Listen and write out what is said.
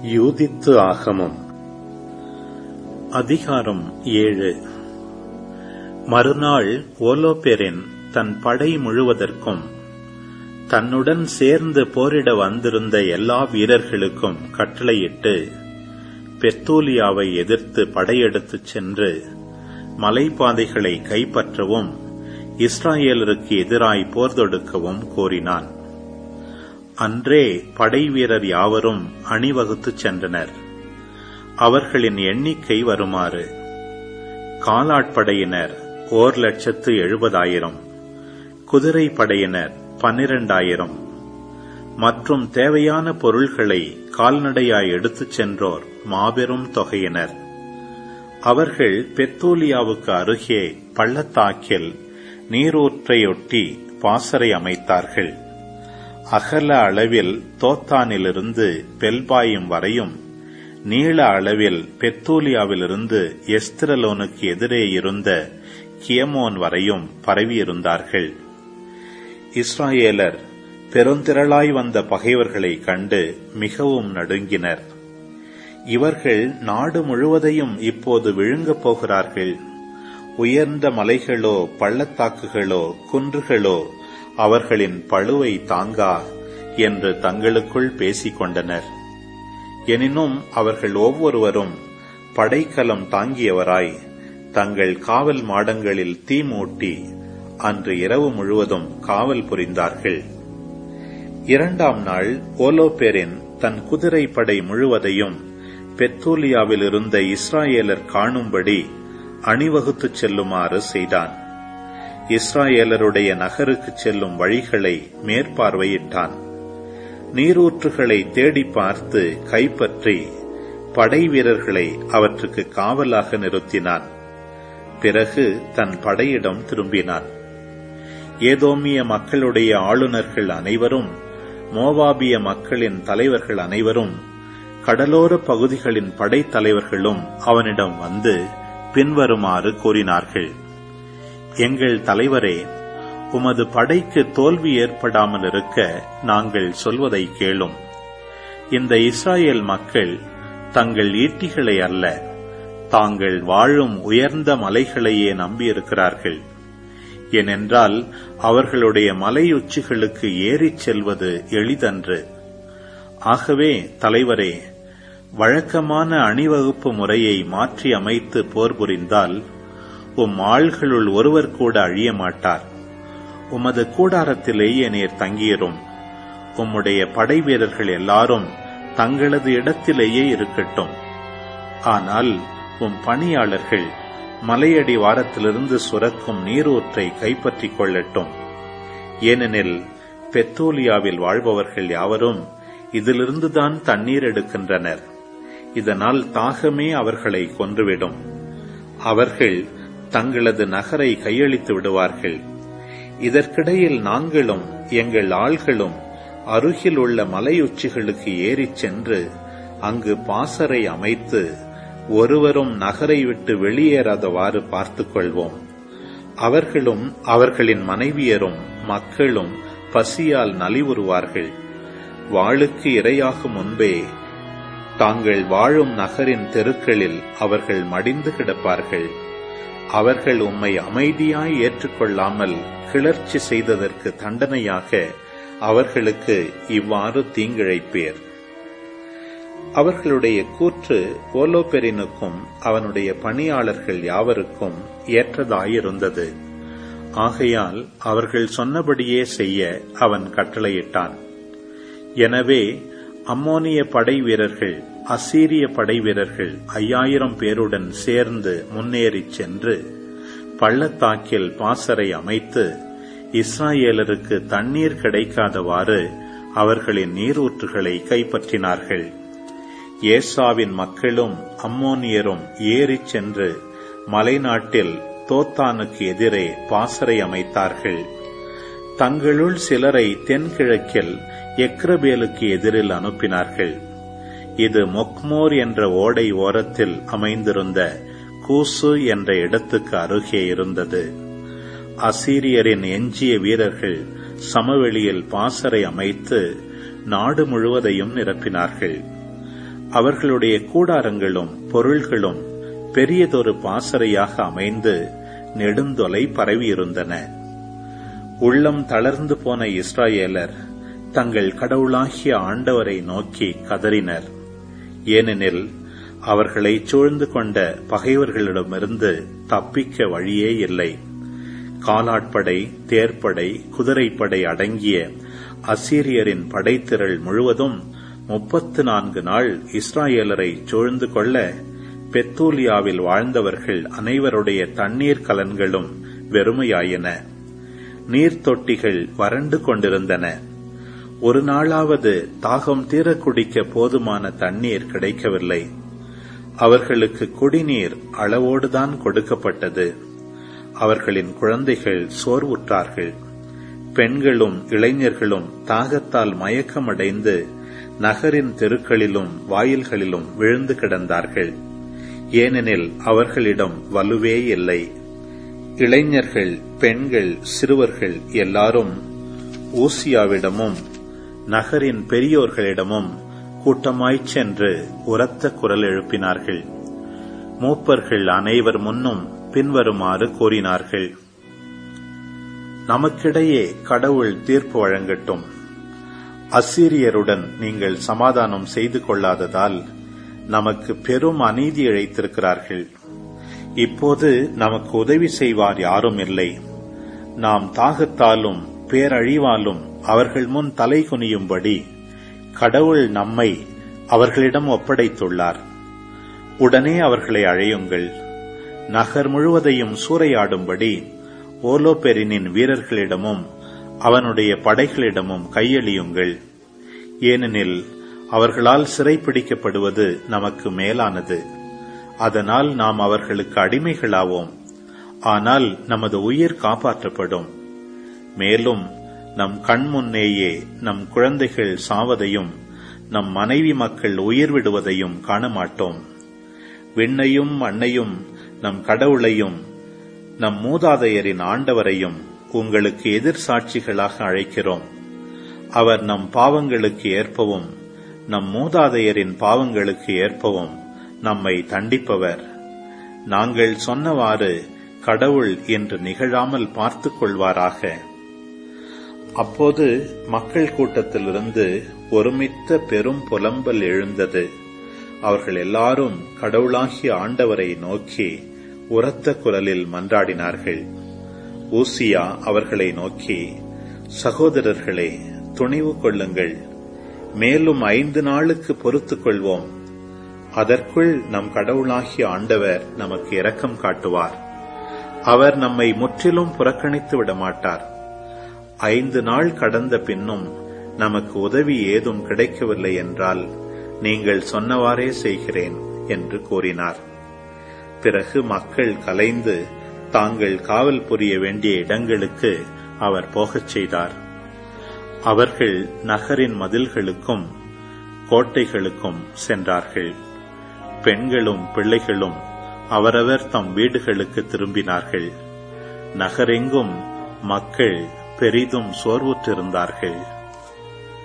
யூதித்து ஆகமம் அதிகாரம் ஏழு மறுநாள் ஓலோபெரின் தன் படை முழுவதற்கும் தன்னுடன் சேர்ந்து போரிட வந்திருந்த எல்லா வீரர்களுக்கும் கட்டளையிட்டு பெத்தூலியாவை எதிர்த்து படையெடுத்துச் சென்று மலைப்பாதைகளை கைப்பற்றவும் இஸ்ராயேலருக்கு எதிராய் போர் தொடுக்கவும் கோரினான் அன்றே படைவீரர் யாவரும் அணிவகுத்துச் சென்றனர் அவர்களின் எண்ணிக்கை வருமாறு காலாட்படையினர் ஓர் லட்சத்து எழுபதாயிரம் குதிரை படையினர் பன்னிரண்டாயிரம் மற்றும் தேவையான பொருள்களை கால்நடையாய் எடுத்துச் சென்றோர் மாபெரும் தொகையினர் அவர்கள் பெத்தூலியாவுக்கு அருகே பள்ளத்தாக்கில் நீரூற்றையொட்டி பாசறை அமைத்தார்கள் அகல அளவில் தோத்தானிலிருந்து பெல்பாயும் வரையும் நீள அளவில் பெத்தூலியாவிலிருந்து எஸ்திரலோனுக்கு எதிரே இருந்த கியமோன் வரையும் பரவியிருந்தார்கள் இஸ்ராயேலர் பெருந்திரளாய் வந்த பகைவர்களை கண்டு மிகவும் நடுங்கினர் இவர்கள் நாடு முழுவதையும் இப்போது விழுங்கப் போகிறார்கள் உயர்ந்த மலைகளோ பள்ளத்தாக்குகளோ குன்றுகளோ அவர்களின் பழுவை தாங்கா என்று தங்களுக்குள் பேசிக் கொண்டனர் எனினும் அவர்கள் ஒவ்வொருவரும் படைக்கலம் தாங்கியவராய் தங்கள் காவல் மாடங்களில் தீ மூட்டி அன்று இரவு முழுவதும் காவல் புரிந்தார்கள் இரண்டாம் நாள் ஓலோபெரின் தன் குதிரை படை முழுவதையும் பெத்தூலியாவில் இருந்த இஸ்ராயேலர் காணும்படி அணிவகுத்துச் செல்லுமாறு செய்தான் இஸ்ராயேலருடைய நகருக்கு செல்லும் வழிகளை மேற்பார்வையிட்டான் நீரூற்றுகளை தேடி பார்த்து கைப்பற்றி படை வீரர்களை அவற்றுக்கு காவலாக நிறுத்தினான் பிறகு தன் படையிடம் திரும்பினான் ஏதோமிய மக்களுடைய ஆளுநர்கள் அனைவரும் மோவாபிய மக்களின் தலைவர்கள் அனைவரும் கடலோர பகுதிகளின் படைத்தலைவர்களும் அவனிடம் வந்து பின்வருமாறு கூறினார்கள் எங்கள் தலைவரே உமது படைக்கு தோல்வி ஏற்படாமல் இருக்க நாங்கள் சொல்வதை கேளும் இந்த இஸ்ராயேல் மக்கள் தங்கள் ஈட்டிகளை அல்ல தாங்கள் வாழும் உயர்ந்த மலைகளையே நம்பியிருக்கிறார்கள் ஏனென்றால் அவர்களுடைய மலையுச்சிகளுக்கு ஏறிச் செல்வது எளிதன்று ஆகவே தலைவரே வழக்கமான அணிவகுப்பு முறையை மாற்றி அமைத்து போர் புரிந்தால் உம் ஆள்களுள் ஒருவர் கூட அழிய மாட்டார் உமது கூடாரத்திலேயே நீர் தங்கியிரும் உம்முடைய படை வீரர்கள் எல்லாரும் தங்களது இடத்திலேயே இருக்கட்டும் ஆனால் உம் பணியாளர்கள் மலையடி வாரத்திலிருந்து சுரக்கும் நீரூற்றை கைப்பற்றிக் கொள்ளட்டும் ஏனெனில் பெத்தோலியாவில் வாழ்பவர்கள் யாவரும் இதிலிருந்துதான் தண்ணீர் எடுக்கின்றனர் இதனால் தாகமே அவர்களை கொன்றுவிடும் அவர்கள் தங்களது நகரை கையளித்து விடுவார்கள் இதற்கிடையில் நாங்களும் எங்கள் ஆள்களும் அருகில் உள்ள மலையுச்சிகளுக்கு ஏறிச் சென்று அங்கு பாசறை அமைத்து ஒருவரும் நகரை விட்டு வெளியேறாதவாறு பார்த்துக் கொள்வோம் அவர்களும் அவர்களின் மனைவியரும் மக்களும் பசியால் நலிவுறுவார்கள் வாளுக்கு இரையாகும் முன்பே தாங்கள் வாழும் நகரின் தெருக்களில் அவர்கள் மடிந்து கிடப்பார்கள் அவர்கள் உம்மை அமைதியாய் ஏற்றுக்கொள்ளாமல் கிளர்ச்சி செய்ததற்கு தண்டனையாக அவர்களுக்கு இவ்வாறு தீங்கிழைப்பேர் அவர்களுடைய கூற்று ஓலோபெரினுக்கும் அவனுடைய பணியாளர்கள் யாவருக்கும் ஏற்றதாயிருந்தது ஆகையால் அவர்கள் சொன்னபடியே செய்ய அவன் கட்டளையிட்டான் எனவே அம்மோனிய படை வீரர்கள் அசீரிய படை வீரர்கள் ஐயாயிரம் பேருடன் சேர்ந்து முன்னேறிச் சென்று பள்ளத்தாக்கில் பாசறை அமைத்து இஸ்ராயேலருக்கு தண்ணீர் கிடைக்காதவாறு அவர்களின் நீரூற்றுகளை கைப்பற்றினார்கள் ஏசாவின் மக்களும் அம்மோனியரும் ஏறிச் சென்று மலைநாட்டில் தோத்தானுக்கு எதிரே பாசறை அமைத்தார்கள் தங்களுள் சிலரை தென்கிழக்கில் எக்ரபேலுக்கு எதிரில் அனுப்பினார்கள் இது மொக்மோர் என்ற ஓடை ஓரத்தில் அமைந்திருந்த கூசு என்ற இடத்துக்கு அருகே இருந்தது அசீரியரின் எஞ்சிய வீரர்கள் சமவெளியில் பாசறை அமைத்து நாடு முழுவதையும் நிரப்பினார்கள் அவர்களுடைய கூடாரங்களும் பொருள்களும் பெரியதொரு பாசறையாக அமைந்து நெடுந்தொலை பரவியிருந்தன உள்ளம் தளர்ந்து போன இஸ்ராயேலர் தங்கள் கடவுளாகிய ஆண்டவரை நோக்கி கதறினர் ஏனெனில் அவர்களை சூழ்ந்து கொண்ட பகைவர்களிடமிருந்து தப்பிக்க வழியே இல்லை காலாட்படை தேர்ப்படை குதிரைப்படை அடங்கிய அசீரியரின் படைத்திரள் முழுவதும் முப்பத்து நான்கு நாள் இஸ்ராயேலரை சூழ்ந்து கொள்ள பெத்தூலியாவில் வாழ்ந்தவர்கள் அனைவருடைய தண்ணீர் கலன்களும் வெறுமையாயின நீர்த்தொட்டிகள் வறண்டு கொண்டிருந்தன ஒரு நாளாவது தாகம் தீர குடிக்க போதுமான தண்ணீர் கிடைக்கவில்லை அவர்களுக்கு குடிநீர் அளவோடுதான் கொடுக்கப்பட்டது அவர்களின் குழந்தைகள் சோர்வுற்றார்கள் பெண்களும் இளைஞர்களும் தாகத்தால் மயக்கமடைந்து நகரின் தெருக்களிலும் வாயில்களிலும் விழுந்து கிடந்தார்கள் ஏனெனில் அவர்களிடம் வலுவே இல்லை இளைஞர்கள் பெண்கள் சிறுவர்கள் எல்லாரும் ஊசியாவிடமும் நகரின் பெரியோர்களிடமும் கூட்டமாய்ச் சென்று உரத்த குரல் எழுப்பினார்கள் மூப்பர்கள் அனைவர் முன்னும் பின்வருமாறு கூறினார்கள் நமக்கிடையே கடவுள் தீர்ப்பு வழங்கட்டும் அசீரியருடன் நீங்கள் சமாதானம் செய்து கொள்ளாததால் நமக்கு பெரும் அநீதி இழைத்திருக்கிறார்கள் இப்போது நமக்கு உதவி செய்வார் யாரும் இல்லை நாம் தாகத்தாலும் பேரழிவாலும் அவர்கள் முன் தலை குனியும்படி கடவுள் நம்மை அவர்களிடம் ஒப்படைத்துள்ளார் உடனே அவர்களை அழையுங்கள் நகர் முழுவதையும் சூறையாடும்படி ஓலோபெரினின் வீரர்களிடமும் அவனுடைய படைகளிடமும் கையெழியுங்கள் ஏனெனில் அவர்களால் சிறைப்பிடிக்கப்படுவது நமக்கு மேலானது அதனால் நாம் அவர்களுக்கு அடிமைகளாவோம் ஆனால் நமது உயிர் காப்பாற்றப்படும் மேலும் நம் கண் முன்னேயே நம் குழந்தைகள் சாவதையும் நம் மனைவி மக்கள் உயிர் விடுவதையும் காண மாட்டோம் விண்ணையும் மண்ணையும் நம் கடவுளையும் நம் மூதாதையரின் ஆண்டவரையும் உங்களுக்கு எதிர் சாட்சிகளாக அழைக்கிறோம் அவர் நம் பாவங்களுக்கு ஏற்பவும் நம் மூதாதையரின் பாவங்களுக்கு ஏற்பவும் நம்மை தண்டிப்பவர் நாங்கள் சொன்னவாறு கடவுள் என்று நிகழாமல் பார்த்துக் கொள்வாராக அப்போது மக்கள் கூட்டத்திலிருந்து ஒருமித்த பெரும் புலம்பல் எழுந்தது அவர்கள் எல்லாரும் கடவுளாகிய ஆண்டவரை நோக்கி உரத்த குரலில் மன்றாடினார்கள் ஊசியா அவர்களை நோக்கி சகோதரர்களே துணிவு கொள்ளுங்கள் மேலும் ஐந்து நாளுக்கு பொறுத்துக் கொள்வோம் அதற்குள் நம் கடவுளாகிய ஆண்டவர் நமக்கு இரக்கம் காட்டுவார் அவர் நம்மை முற்றிலும் புறக்கணித்து விட மாட்டார் ஐந்து நாள் கடந்த பின்னும் நமக்கு உதவி ஏதும் கிடைக்கவில்லை என்றால் நீங்கள் சொன்னவாறே செய்கிறேன் என்று கூறினார் பிறகு மக்கள் கலைந்து தாங்கள் காவல் புரிய வேண்டிய இடங்களுக்கு அவர் போகச் செய்தார் அவர்கள் நகரின் மதில்களுக்கும் கோட்டைகளுக்கும் சென்றார்கள் பெண்களும் பிள்ளைகளும் அவரவர் தம் வீடுகளுக்கு திரும்பினார்கள் நகரெங்கும் மக்கள் பெரிதும் சோர்வுற்றிருந்தார்கள்